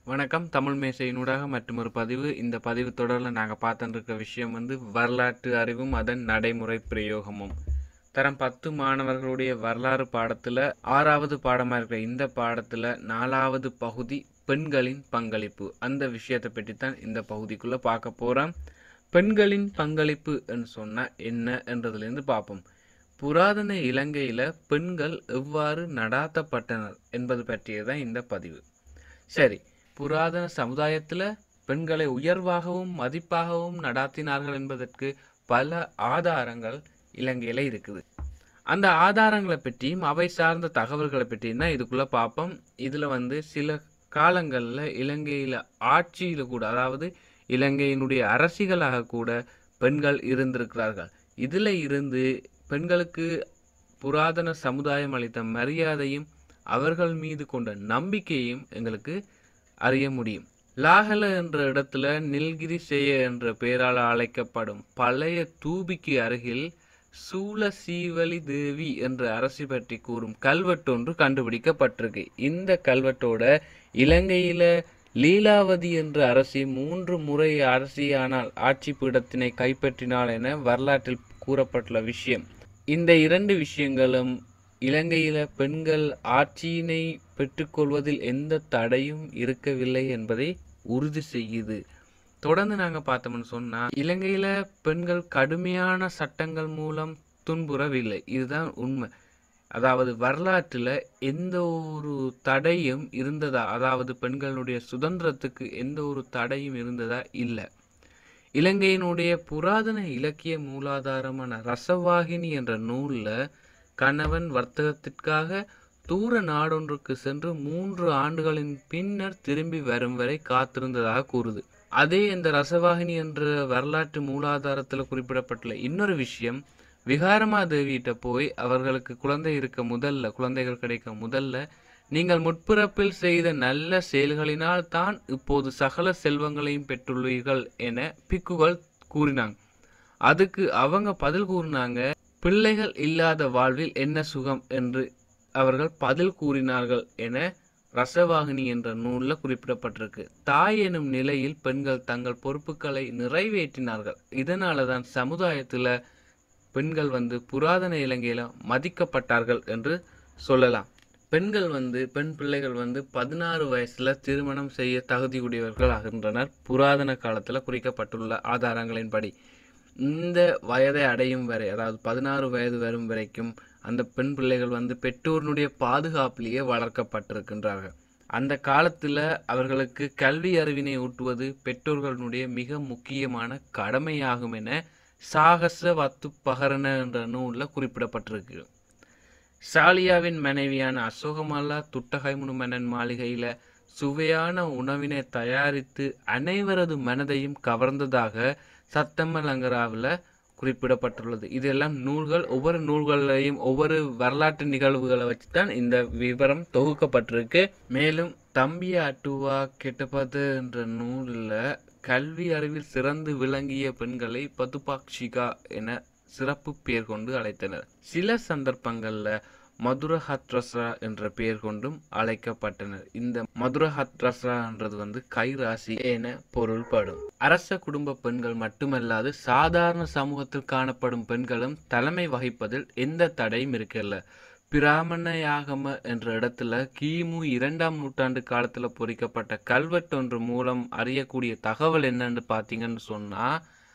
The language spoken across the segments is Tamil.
வணக்கம் தமிழ் மேசையினூடாக மற்றொரு பதிவு இந்த பதிவு தொடரில் நாங்கள் பார்த்துட்டு இருக்க விஷயம் வந்து வரலாற்று அறிவும் அதன் நடைமுறை பிரயோகமும் தரம் பத்து மாணவர்களுடைய வரலாறு பாடத்தில் ஆறாவது பாடமாக இருக்கிற இந்த பாடத்தில் நாலாவது பகுதி பெண்களின் பங்களிப்பு அந்த விஷயத்தை பற்றி தான் இந்த பகுதிக்குள்ளே பார்க்க போகிறோம் பெண்களின் பங்களிப்பு என்று சொன்னால் என்ன என்றதுலேருந்து பார்ப்போம் புராதன இலங்கையில் பெண்கள் எவ்வாறு நடாத்தப்பட்டனர் என்பது பற்றியதான் இந்த பதிவு சரி புராதன சமுதாயத்தில் பெண்களை உயர்வாகவும் மதிப்பாகவும் நடாத்தினார்கள் என்பதற்கு பல ஆதாரங்கள் இலங்கையில் இருக்குது அந்த ஆதாரங்களை பற்றியும் அவை சார்ந்த தகவல்களை பற்றியும் தான் இதுக்குள்ளே பார்ப்போம் இதில் வந்து சில காலங்களில் இலங்கையில் ஆட்சியில் கூட அதாவது இலங்கையினுடைய அரசிகளாக கூட பெண்கள் இருந்திருக்கிறார்கள் இதில் இருந்து பெண்களுக்கு புராதன சமுதாயம் அளித்த மரியாதையும் அவர்கள் மீது கொண்ட நம்பிக்கையும் எங்களுக்கு அறிய முடியும் லாகல என்ற இடத்துல நில்கிரி செய்ய என்ற பெயரால் அழைக்கப்படும் பழைய தூபிக்கு அருகில் சூலசீவலி தேவி என்ற அரசி பற்றி கூறும் கல்வெட்டு ஒன்று கண்டுபிடிக்கப்பட்டிருக்கு இந்த கல்வெட்டோட இலங்கையில லீலாவதி என்ற அரசி மூன்று முறை அரசியானால் ஆட்சி பீடத்தினை கைப்பற்றினாள் என வரலாற்றில் கூறப்பட்டுள்ள விஷயம் இந்த இரண்டு விஷயங்களும் இலங்கையில பெண்கள் ஆட்சியினை பெற்றுக்கொள்வதில் எந்த தடையும் இருக்கவில்லை என்பதை உறுதி செய்யுது தொடர்ந்து நாங்க பார்த்தோம்னு சொன்னா இலங்கையில பெண்கள் கடுமையான சட்டங்கள் மூலம் துன்புறவில்லை இதுதான் உண்மை அதாவது வரலாற்றுல எந்த ஒரு தடையும் இருந்ததா அதாவது பெண்களுடைய சுதந்திரத்துக்கு எந்த ஒரு தடையும் இருந்ததா இல்லை இலங்கையினுடைய புராதன இலக்கிய மூலாதாரமான ரசவாகினி என்ற நூல்ல கணவன் வர்த்தகத்திற்காக தூர நாடொன்றுக்கு சென்று மூன்று ஆண்டுகளின் பின்னர் திரும்பி வரும் வரை காத்திருந்ததாக கூறுது அதே இந்த ரசவாகினி என்ற வரலாற்று மூலாதாரத்தில் குறிப்பிடப்பட்டுள்ள இன்னொரு விஷயம் விகாரமாதேவியிட்ட போய் அவர்களுக்கு குழந்தை இருக்க முதல்ல குழந்தைகள் கிடைக்க முதல்ல நீங்கள் முற்பிறப்பில் செய்த நல்ல செயல்களினால் தான் இப்போது சகல செல்வங்களையும் பெற்றுள்ளீர்கள் என பிக்குகள் கூறினாங்க அதுக்கு அவங்க பதில் கூறினாங்க பிள்ளைகள் இல்லாத வாழ்வில் என்ன சுகம் என்று அவர்கள் பதில் கூறினார்கள் என ரசவாகினி என்ற நூலில் குறிப்பிடப்பட்டிருக்கு தாய் எனும் நிலையில் பெண்கள் தங்கள் பொறுப்புகளை நிறைவேற்றினார்கள் இதனால தான் சமுதாயத்தில் பெண்கள் வந்து புராதன இலங்கையில் மதிக்கப்பட்டார்கள் என்று சொல்லலாம் பெண்கள் வந்து பெண் பிள்ளைகள் வந்து பதினாறு வயசுல திருமணம் செய்ய தகுதியுடையவர்கள் ஆகின்றனர் புராதன காலத்தில் குறிக்கப்பட்டுள்ள ஆதாரங்களின்படி இந்த வயதை அடையும் வரை அதாவது பதினாறு வயது வரும் வரைக்கும் அந்த பெண் பிள்ளைகள் வந்து பெற்றோருடைய பாதுகாப்பிலேயே வளர்க்கப்பட்டிருக்கின்றார்கள் அந்த காலத்தில் அவர்களுக்கு கல்வி அறிவினை ஊட்டுவது பெற்றோர்களுடைய மிக முக்கியமான கடமையாகும் என சாகச வத்து பகரண என்ற நூலில் குறிப்பிடப்பட்டிருக்கு சாலியாவின் மனைவியான அசோகமல்லா துட்டகைமுனு மன்னன் மாளிகையில் சுவையான உணவினை தயாரித்து அனைவரது மனதையும் கவர்ந்ததாக சத்தமலங்கராவில் குறிப்பிடப்பட்டுள்ளது இதெல்லாம் நூல்கள் ஒவ்வொரு நூல்களையும் ஒவ்வொரு வரலாற்று நிகழ்வுகளை வச்சு தான் இந்த விவரம் தொகுக்கப்பட்டிருக்கு மேலும் தம்பிய அட்டுவா கெட்டபது என்ற நூலில் கல்வி அறிவில் சிறந்து விளங்கிய பெண்களை பதுபாக்ஷிகா என சிறப்பு பெயர் கொண்டு அழைத்தனர் சில சந்தர்ப்பங்களில் மதுரஹத்ரஸ்ரா என்ற பெயர் கொண்டும் அழைக்கப்பட்டனர் இந்த மதுரஹத்ரஸ்ரான்றது வந்து கைராசி என பொருள்படும் அரச குடும்ப பெண்கள் மட்டுமல்லாது சாதாரண சமூகத்தில் காணப்படும் பெண்களும் தலைமை வகிப்பதில் எந்த தடையும் இருக்கல பிராமணயாகம என்ற இடத்துல கிமு இரண்டாம் நூற்றாண்டு காலத்துல பொறிக்கப்பட்ட கல்வெட்டொன்று மூலம் அறியக்கூடிய தகவல் என்னன்னு பார்த்தீங்கன்னு சொன்னா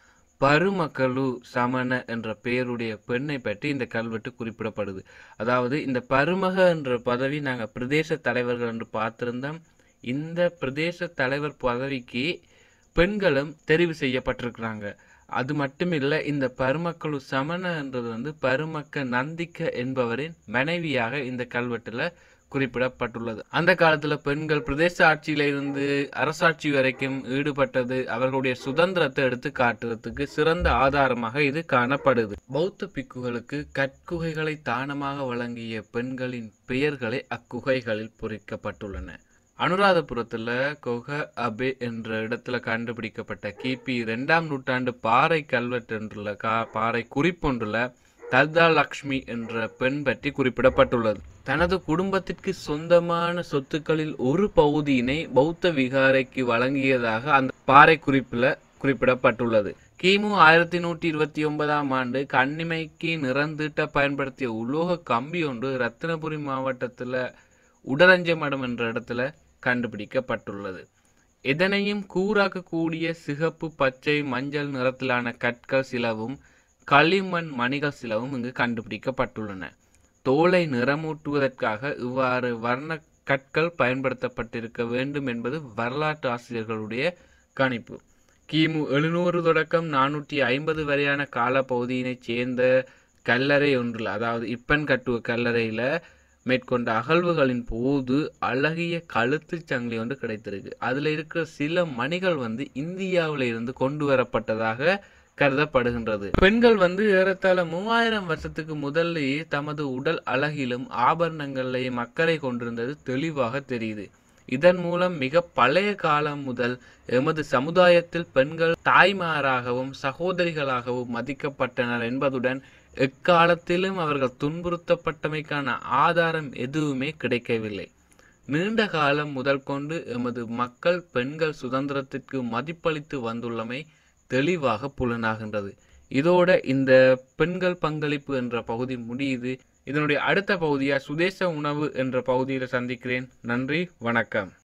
பருமக்களு சமண என்ற பெயருடைய பெண்ணை பற்றி இந்த கல்வெட்டு குறிப்பிடப்படுது அதாவது இந்த பருமக என்ற பதவி நாங்கள் பிரதேச தலைவர்கள் என்று பார்த்திருந்தோம் இந்த பிரதேச தலைவர் பதவிக்கு பெண்களும் தெரிவு செய்யப்பட்டிருக்கிறாங்க அது மட்டுமில்லை இந்த பருமக்களு சமண என்றது வந்து பருமக்க நந்திக்க என்பவரின் மனைவியாக இந்த கல்வெட்டுல குறிப்பிடப்பட்டுள்ளது அந்த காலத்துல பெண்கள் பிரதேச ஆட்சியில இருந்து அரசாட்சி வரைக்கும் ஈடுபட்டது அவர்களுடைய சுதந்திரத்தை எடுத்து காட்டுறதுக்கு சிறந்த ஆதாரமாக இது காணப்படுது பௌத்த பிக்குகளுக்கு கற்குகைகளை தானமாக வழங்கிய பெண்களின் பெயர்களை அக்குகைகளில் பொறிக்கப்பட்டுள்ளன அனுராதபுரத்துல கொக அபே என்ற இடத்துல கண்டுபிடிக்கப்பட்ட கிபி இரண்டாம் நூற்றாண்டு பாறை கல்வெட்டு என்றுள்ள கா பாறை குறிப்பொன்றுல தல்தா லக்ஷ்மி என்ற பெண் பற்றி குறிப்பிடப்பட்டுள்ளது தனது குடும்பத்திற்கு சொந்தமான சொத்துக்களில் ஒரு பகுதியினை பௌத்த விகாரைக்கு வழங்கியதாக அந்த பாறை குறிப்பில் குறிப்பிடப்பட்டுள்ளது கிமு ஆயிரத்தி நூற்றி இருபத்தி ஒன்பதாம் ஆண்டு கண்ணிமைக்கு நிறந்தீட்ட பயன்படுத்திய உலோக கம்பி ஒன்று ரத்தினபுரி மாவட்டத்தில் உடலஞ்சமடம் என்ற இடத்துல கண்டுபிடிக்கப்பட்டுள்ளது இதனையும் கூறாக்கக்கூடிய சிகப்பு பச்சை மஞ்சள் நிறத்திலான கற்கள் சிலவும் களிமண் மணிகள் சிலவும் இங்கு கண்டுபிடிக்கப்பட்டுள்ளன தோலை நிறமூட்டுவதற்காக இவ்வாறு வர்ண கற்கள் பயன்படுத்தப்பட்டிருக்க வேண்டும் என்பது வரலாற்று ஆசிரியர்களுடைய கணிப்பு கிமு எழுநூறு தொடக்கம் நானூற்றி ஐம்பது வரையான காலப்பகுதியினைச் சேர்ந்த கல்லறை ஒன்றில் அதாவது இப்பன் கட்டுவ கல்லறையில் மேற்கொண்ட அகழ்வுகளின் போது அழகிய கழுத்துச் சங்கிலி ஒன்று கிடைத்திருக்கு அதில் இருக்கிற சில மணிகள் வந்து இந்தியாவில் இருந்து கொண்டு வரப்பட்டதாக கருதப்படுகின்றது பெண்கள் வந்து ஏறத்தாழ மூவாயிரம் வருஷத்துக்கு முதல்லயே தமது உடல் அழகிலும் ஆபரணங்களையும் அக்கறை கொண்டிருந்தது தெளிவாக தெரியுது இதன் மூலம் மிக பழைய காலம் முதல் எமது சமுதாயத்தில் பெண்கள் தாய்மாராகவும் சகோதரிகளாகவும் மதிக்கப்பட்டனர் என்பதுடன் எக்காலத்திலும் அவர்கள் துன்புறுத்தப்பட்டமைக்கான ஆதாரம் எதுவுமே கிடைக்கவில்லை நீண்ட காலம் முதல் கொண்டு எமது மக்கள் பெண்கள் சுதந்திரத்திற்கு மதிப்பளித்து வந்துள்ளமை தெளிவாக புலனாகின்றது இதோட இந்த பெண்கள் பங்களிப்பு என்ற பகுதி முடியுது இதனுடைய அடுத்த பகுதியா சுதேச உணவு என்ற பகுதியில் சந்திக்கிறேன் நன்றி வணக்கம்